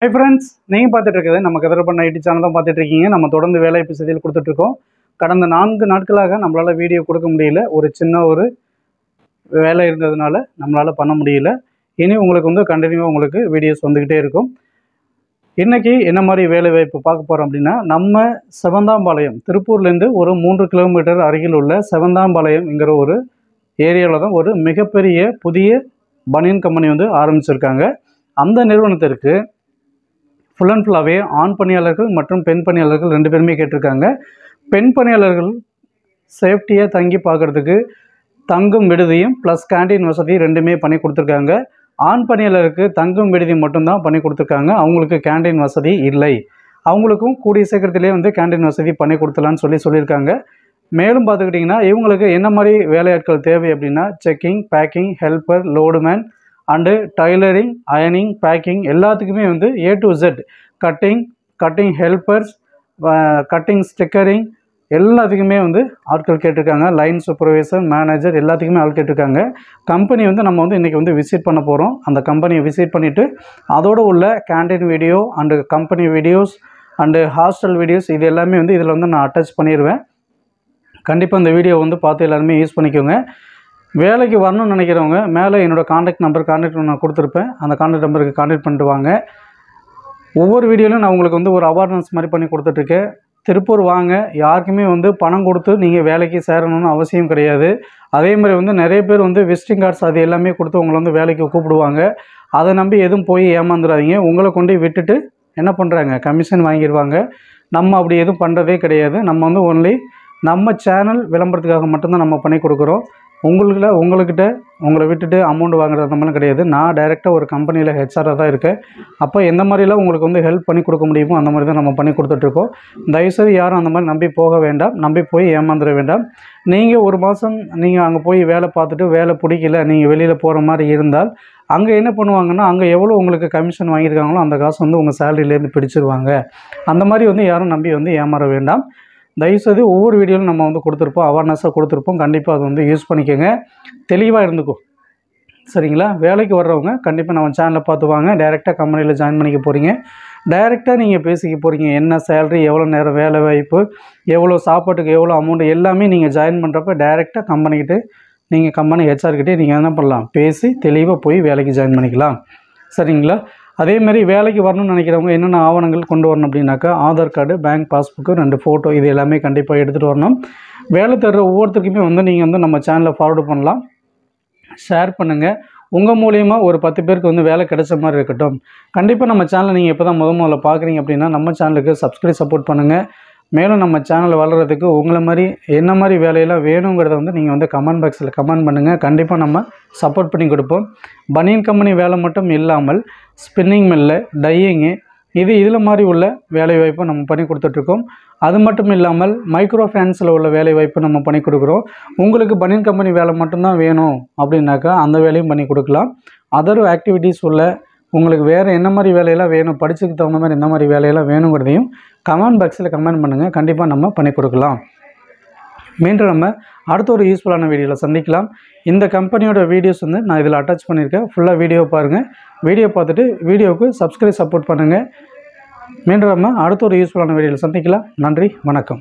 hi friends நீங்கள் பார்த்துட்டு இருக்கிறது நம்ம கதிரப்பன் ஐடி சேனல் தான் பார்த்துட்டு இருக்கீங்க நம்ம தொடர்ந்து வேலைவாய்ப்பு செய்தியில் கொடுத்துட்ருக்கோம் கடந்த நான்கு நாட்களாக நம்மளால் வீடியோ கொடுக்க முடியல ஒரு சின்ன ஒரு வேலை இருந்ததுனால நம்மளால் பண்ண முடியல இனி உங்களுக்கு வந்து கண்டினியூவாக உங்களுக்கு வீடியோஸ் வந்துக்கிட்டே இருக்கும் இன்றைக்கி என்ன மாதிரி வேலை வாய்ப்பு பார்க்க போகிறோம் அப்படின்னா நம்ம செவந்தாம்பாளையம் திருப்பூர்லேருந்து ஒரு மூன்று கிலோமீட்டர் அருகில் உள்ள செவந்தாம்பாளையம்ங்கிற ஒரு ஏரியாவில் தான் ஒரு மிகப்பெரிய புதிய பனியன் கம்பெனி வந்து ஆரம்பிச்சிருக்காங்க அந்த நிறுவனத்திற்கு ஃபுல் அண்ட் ஃபுல்லாகவே ஆண் பணியாளர்கள் மற்றும் பெண் பணியாளர்கள் ரெண்டு பேருமே கேட்டிருக்காங்க பெண் பணியாளர்கள் சேஃப்டியாக தங்கி பார்க்குறதுக்கு தங்கும் விடுதியும் ப்ளஸ் கேண்டீன் வசதி ரெண்டுமே பண்ணி கொடுத்துருக்காங்க ஆண் பணியாளருக்கு தங்கும் விடுதி மட்டும்தான் பண்ணி கொடுத்துருக்காங்க அவங்களுக்கு கேண்டீன் வசதி இல்லை அவங்களுக்கும் கூடிய சீக்கிரத்திலே வந்து கேண்டீன் வசதி பண்ணி கொடுத்துலான்னு சொல்லி சொல்லியிருக்காங்க மேலும் பார்த்துக்கிட்டிங்கன்னா இவங்களுக்கு என்ன மாதிரி வேலையாட்கள் தேவை அப்படின்னா checking packing helper loadman and tailoring அயனிங் பேக்கிங் எல்லாத்துக்குமே வந்து A to Z cutting cutting helpers cutting stickering எல்லாத்துக்குமே வந்து ஆட்கள் கேட்டிருக்காங்க லைன் சூப்பர்வைசர் மேனேஜர் எல்லாத்துக்குமே ஆள் கேட்டிருக்காங்க கம்பெனி வந்து நம்ம வந்து இன்றைக்கி வந்து விசிட் பண்ண போகிறோம் அந்த கம்பெனியை விசிட் பண்ணிவிட்டு அதோடு உள்ள canteen video and company videos and hostel videos இது எல்லாமே வந்து இதில் வந்து நான் அட்டாச் பண்ணிடுவேன் கண்டிப்பாக இந்த வீடியோ வந்து பார்த்து எல்லாருமே யூஸ் பண்ணிக்கோங்க வேலைக்கு வரணும்னு நினைக்கிறவங்க மேலே என்னோடய காண்டாக்ட் நம்பர் காண்டாக்ட் நான் கொடுத்துருப்பேன் அந்த காண்டாக்ட் நம்பருக்கு காண்டாக்ட் பண்ணிட்டு வாங்க ஒவ்வொரு வீடியோலையும் நான் உங்களுக்கு வந்து ஒரு அவேர்னஸ் மாதிரி பண்ணி கொடுத்துட்ருக்கேன் திருப்பூர் வாங்க யாருக்குமே வந்து பணம் கொடுத்து நீங்கள் வேலைக்கு சேரணும்னு அவசியம் கிடையாது அதே மாதிரி வந்து நிறைய பேர் வந்து விசிட்டிங் கார்ட்ஸ் அது எல்லாமே கொடுத்து உங்களை வந்து வேலைக்கு கூப்பிடுவாங்க அதை நம்பி எதுவும் போய் ஏமாந்துடாதீங்க உங்களை கொண்டு விட்டுட்டு என்ன பண்ணுறாங்க கமிஷன் வாங்கிடுவாங்க நம்ம அப்படி எதுவும் பண்ணுறதே கிடையாது நம்ம வந்து ஒன்லி நம்ம சேனல் விளம்பரத்துக்காக மட்டும்தான் நம்ம பண்ணி கொடுக்குறோம் உங்களுக்குல உங்கள்கிட்ட உங்களை விட்டுட்டு அமௌண்ட் வாங்குறது அந்த மாதிரிலாம் கிடையாது நான் டைரெக்டாக ஒரு கம்பெனியில் ஹெச்ஆராக தான் இருக்கேன் அப்போ எந்த மாதிரிலாம் உங்களுக்கு வந்து ஹெல்ப் பண்ணி கொடுக்க முடியுமோ அந்த மாதிரி தான் நம்ம பண்ணி கொடுத்துட்ருக்கோம் தயவுசெய்து யாரும் அந்த மாதிரி நம்பி போக வேண்டாம் நம்பி போய் ஏமாந்துட வேண்டாம் நீங்கள் ஒரு மாதம் நீங்கள் அங்கே போய் வேலை பார்த்துட்டு வேலை பிடிக்கல நீங்கள் வெளியில் போகிற மாதிரி இருந்தால் அங்கே என்ன பண்ணுவாங்கன்னா அங்கே எவ்வளோ உங்களுக்கு கமிஷன் வாங்கியிருக்காங்களோ அந்த காசு வந்து உங்கள் சேலரியிலேருந்து பிடிச்சிருவாங்க அந்த மாதிரி வந்து யாரும் நம்பி வந்து ஏமாற வேண்டாம் தயவுசெய்து ஒவ்வொரு வீடியோவிலும் நம்ம வந்து கொடுத்துருப்போம் அவேர்னஸாக கொடுத்துருப்போம் கண்டிப்பாக அதை வந்து யூஸ் பண்ணிக்கோங்க தெளிவாக இருந்துக்கும் சரிங்களா வேலைக்கு வர்றவங்க கண்டிப்பாக நம்ம சேனலில் பார்த்து வாங்க டைரெக்டாக கம்பெனியில் ஜாயின் பண்ணிக்க போகிறீங்க டைரெக்டாக நீங்கள் பேசிக்க போகிறீங்க என்ன சேலரி எவ்வளோ நேரம் வேலை வாய்ப்பு எவ்வளோ சாப்பாட்டுக்கு எவ்வளோ அமௌண்ட் எல்லாமே நீங்கள் ஜாயின் பண்ணுறப்ப டைரெக்டாக கம்பெனிக்கிட்ட நீங்கள் கம்பெனி ஹெச்ஆர்கிட்டே நீங்கள் என்ன பண்ணலாம் பேசி தெளிவாக போய் வேலைக்கு ஜாயின் பண்ணிக்கலாம் சரிங்களா அதே மாதிரி வேலைக்கு வரணும்னு நினைக்கிறவங்க என்னென்ன ஆவணங்கள் கொண்டு வரணும் அப்படின்னாக்கா ஆதார் கார்டு பேங்க் பாஸ்புக்கு ரெண்டு ஃபோட்டோ இது எல்லாமே கண்டிப்பாக எடுத்துகிட்டு வரணும் வேலை தர்ற ஒவ்வொருத்தருக்குமே வந்து நீங்கள் வந்து நம்ம சேனலில் ஃபார்வர்டு பண்ணலாம் ஷேர் பண்ணுங்கள் உங்கள் மூலியமா ஒரு பத்து பேருக்கு வந்து வேலை கிடைச்ச மாதிரி இருக்கட்டும் கண்டிப்பாக நம்ம சேனலை நீங்கள் இப்போ தான் முத முதல்ல பார்க்குறீங்க அப்படின்னா நம்ம சேனலுக்கு சப்ஸ்கிரைப் சப்போர்ட் பண்ணுங்கள் மேலும் நம்ம சேனல் வளர்கிறதுக்கு உங்களை மாதிரி என்ன மாதிரி வேலையெல்லாம் வேணுங்கிறத வந்து நீங்கள் வந்து கமெண்ட் பாக்ஸில் கமெண்ட் பண்ணுங்கள் கண்டிப்பாக நம்ம சப்போர்ட் பண்ணி கொடுப்போம் பனியன் கம்பெனி வேலை மட்டும் இல்லாமல் ஸ்பின்னிங் மில்லு டையிங்கு இது இதில் மாதிரி உள்ள வேலை வாய்ப்பு நம்ம பண்ணி கொடுத்துட்ருக்கோம் அது மட்டும் இல்லாமல் மைக்ரோ ஃபைனான்ஸில் உள்ள வேலை வாய்ப்பு நம்ம பண்ணி கொடுக்குறோம் உங்களுக்கு பனியன் கம்பெனி வேலை மட்டும்தான் வேணும் அப்படின்னாக்கா அந்த வேலையும் பண்ணி கொடுக்கலாம் அதர் ஆக்டிவிட்டீஸ் உள்ள உங்களுக்கு வேறு என்ன மாதிரி வேலையெல்லாம் வேணும் படிச்சதுக்கு தகுந்த மாதிரி என்ன மாதிரி வேலையெல்லாம் வேணுங்கிறதையும் கமெண்ட் பாக்ஸில் கமெண்ட் பண்ணுங்கள் கண்டிப்பாக நம்ம பண்ணி கொடுக்கலாம் மீண்டும் நம்ம அடுத்த ஒரு யூஸ்ஃபுல்லான வீடியோவில் சந்திக்கலாம் இந்த கம்பெனியோட வீடியோஸ் வந்து நான் இதில் அட்டாச் பண்ணியிருக்கேன் ஃபுல்லாக வீடியோ பாருங்கள் வீடியோ பார்த்துட்டு வீடியோவுக்கு சப்ஸ்கிரைப் சப்போர்ட் பண்ணுங்கள் மீண்டும் நம்ம அடுத்த ஒரு யூஸ்ஃபுல்லான வீடியோவில் சந்திக்கலாம் நன்றி வணக்கம்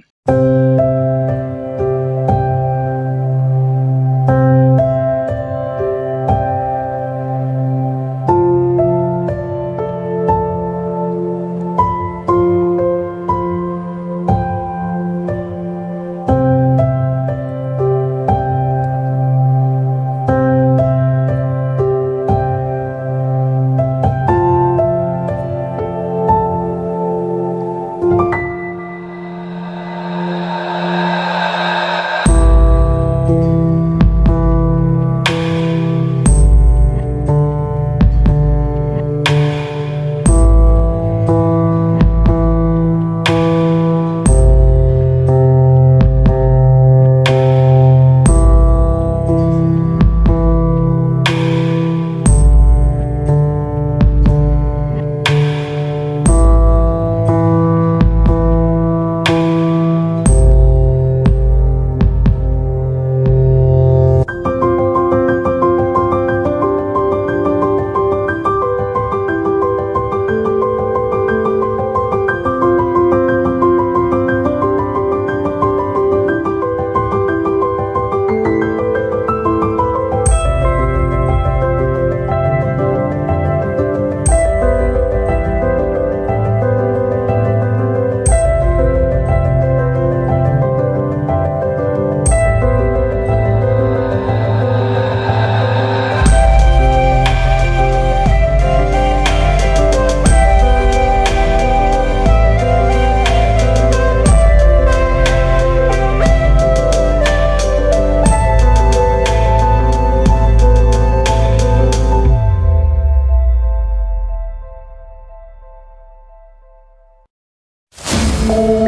வணக்கம்